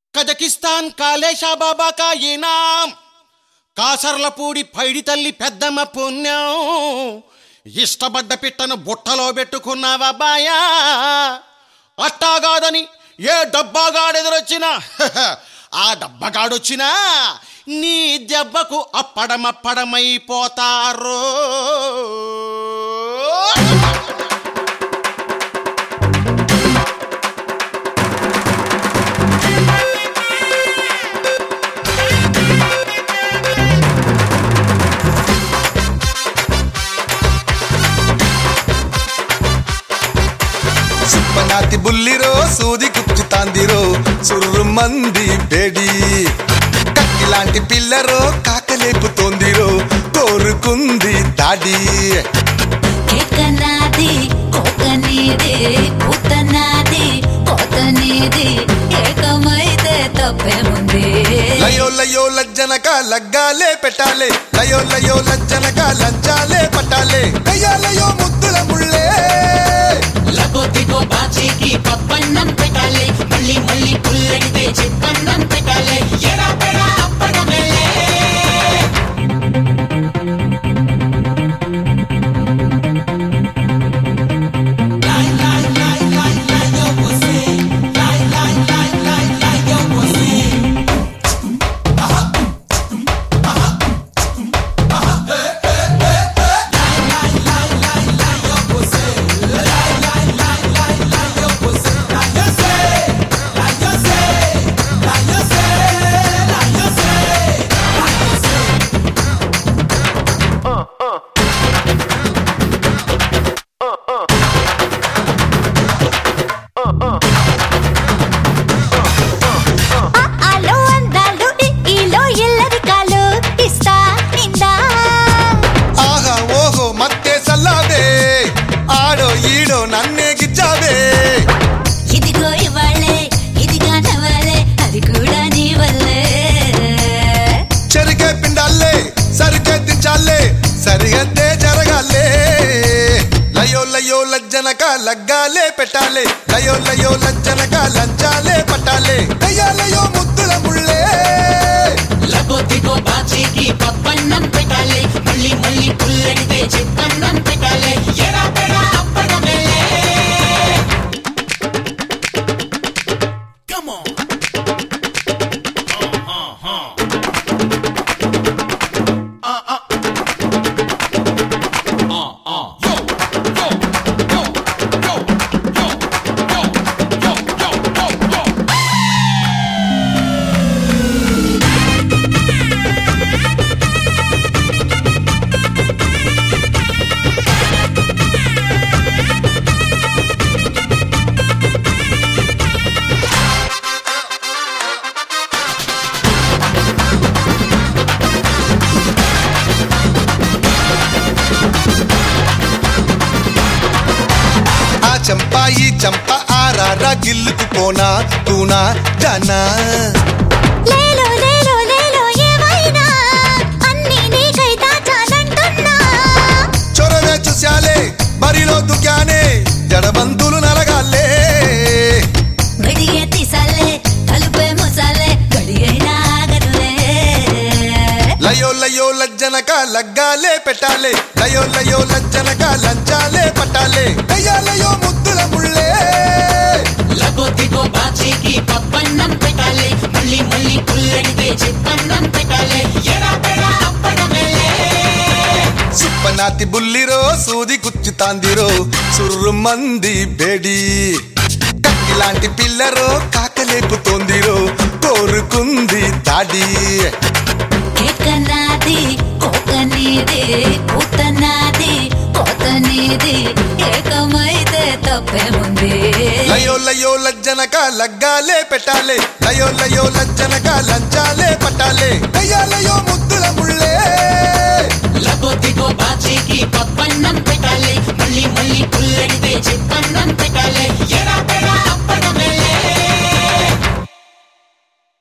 Kazakhstan కాళేశా బాబా కా ఈనాం కాసర్లపూడి పైడి తల్లి పెద్దమ్మ పుణ్యం ఇష్టపడ్డ పిట్టను బుట్టలో పెట్టుకున్నావా బాయా అట్టాగాదని ఏ డబ్బాగాడెదురొచ్చినా ఆ డబ్బగాడొచ్చినా నీ దెబ్బకు అప్పడమప్పడమైపోతారు సుప్పనాతి బుల్లిరో సూది కుచ్చుతాందిరో సుర్రు మంది బేడి కత్తిలాంటి పిల్లరో కాకలేపుతోందిరో కోరుకుంది దాడి కేకనాది కోకనీది కూతనాది కోతనీది ఏకమైతే తప్పేముంది లయో లయో లజ్జనక లగ్గాలే పెట్టాలే లయో లయో లజ్జనక లంచాలే పట్టాలే లయో ముద్దుల ముళ్ళే లగోతిగో బాచీకి పప్పన్నం పెట్టాలి మళ్ళీ మళ్ళీ పుల్లడితే చిప్పన్నం పెట్టాలి ఎరా పెరా అప్పడమే ఆలో అందాలు ఈలో ఎల్లరి కాలు ఇస్తా నిందా ఆహా ఓహో మత్తే సల్లావే ఆడో ఈడో నన్నే గిచ్చావే ఇదిగో ఇవాళే ఇదిగా నవ్వాలే అది కూడా నీ వల్లే చెరికే పిండాలే సరికే దించాలే సరిహద్దే జరగాలే లయో లయో లజ్జనక లగ్గాలే పెట్టాలే లయో లయో లజ్జనక లంచాలే పట్టాలే లయో ముద్దుల ముళ్ళే లగోతిగో బాచీకి పప్పన్నం పెట్టాలి మళ్ళీ మళ్ళీ పుల్లడితే చిప్పన్నం పెట్టాలి ఎరా పెరా అప్పడమే Come on. ఆ చంపా ఈ చంప ఆరారా గిల్లుకు పోనా తూనా జానా లేలో లేలో లేలో ఏమైనా అన్ని నీకై దాచాలంటున్నా చొరవే చూశాలే బరిలో దుకానే జడబంతులు నలగాలే గడిగే తీసాలే తలుపే ముసాలే గడియైనా ఆగదులే లయో లయో లజ్జనక లగ్గాలే పెట్టాలే లయో లయో లజ్జనక లంచాలే పట్టాలే లయో ముద్దుల ముళ్ళే లగోతిగో బాచీకి పప్పన్నం పెట్టాలి మళ్ళీ మళ్ళీ పుల్లడితే చిప్పన్నం పెట్టాలి ఎరా పెరా అప్పడమే సుప్పనాతి బుల్లిరో సూది కుచ్చుతాందిరో సుర్రు మంది బేడి కత్తిలాంటి పిల్లరో కాకలేపుతోందిరో కోరుకుంది దాడి కేకనాది కోకనీది కూతనాది కోతనీది ఏకమైతే తప్పేముంది లయో లయో లజ్జనక లగ్గాలే పెట్టాలే లయో లయో లజ్జనక లంచాలే పట్టాలే లయో ముద్దుల ముళ్ళే